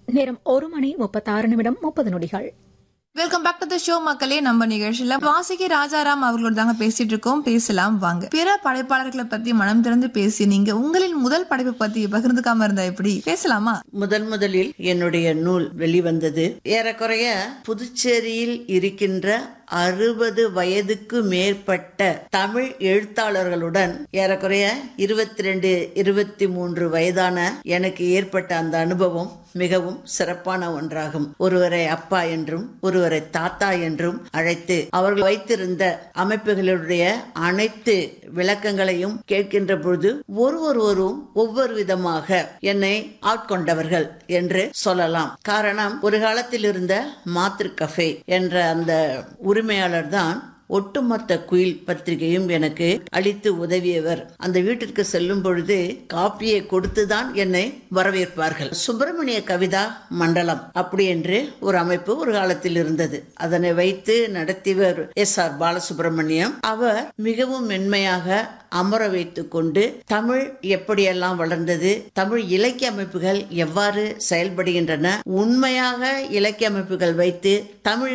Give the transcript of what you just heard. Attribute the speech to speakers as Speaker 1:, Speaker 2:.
Speaker 1: நேரம் ஒரு மணி முப்பத்தாறு நிமிடம் முப்பது நொடிகள்
Speaker 2: welcome back to the show மக்களே நம்ம நிகழ்ச்சியில வாசிக்கு ராஜாராம் அவர்களோட தாங்க பேசிட்டு இருக்கோம் பேசலாம் வாங்க பிற படைப்பாளர்களை பத்தி மனம் திறந்து பேசி நீங்க உங்களின் முதல் படைப்பை பத்தி பகிர்ந்துக்காம இருந்தா எப்படி பேசலாமா
Speaker 3: முதன் முதலில் என்னுடைய நூல் வெளிவந்தது ஏறக்குறைய புதுச்சேரியில் இருக்கின்ற அறுபது வயதுக்கு மேற்பட்ட தமிழ் எழுத்தாளர்களுடன் ஏறக்குறைய இருபத்தி ரெண்டு இருபத்தி மூன்று வயதான எனக்கு ஏற்பட்ட அந்த அனுபவம் மிகவும் சிறப்பான ஒன்றாகும் ஒருவரை அப்பா என்றும் ஒருவரை தாத்தா என்றும் அழைத்து அவர்கள் வைத்திருந்த அமைப்புகளுடைய அனைத்து விளக்கங்களையும் கேட்கின்ற பொழுது ஒரு ஒருவரும் ஒவ்வொரு விதமாக என்னை ஆட்கொண்டவர்கள் என்று சொல்லலாம் காரணம் ஒரு காலத்தில் இருந்த மாத்ரு கஃபே என்ற அந்த உரிமையாளர் தான் ஒட்டுமொத்த குயில் பத்திரிகையும் எனக்கு அளித்து உதவியவர் அந்த வீட்டிற்கு செல்லும் பொழுது காப்பியை கொடுத்துதான் என்னை வரவேற்பார்கள் சுப்பிரமணிய கவிதா மண்டலம் அப்படி என்று ஒரு அமைப்பு ஒரு காலத்தில் இருந்தது அதனை வைத்து நடத்தியவர் எஸ் ஆர் பாலசுப்ரமணியம் அவர் மிகவும் மென்மையாக அமர வைத்துக் கொண்டு தமிழ் எப்படியெல்லாம் வளர்ந்தது தமிழ் இலக்கிய அமைப்புகள் எவ்வாறு செயல்படுகின்றன உண்மையாக இலக்கிய அமைப்புகள் வைத்து தமிழ்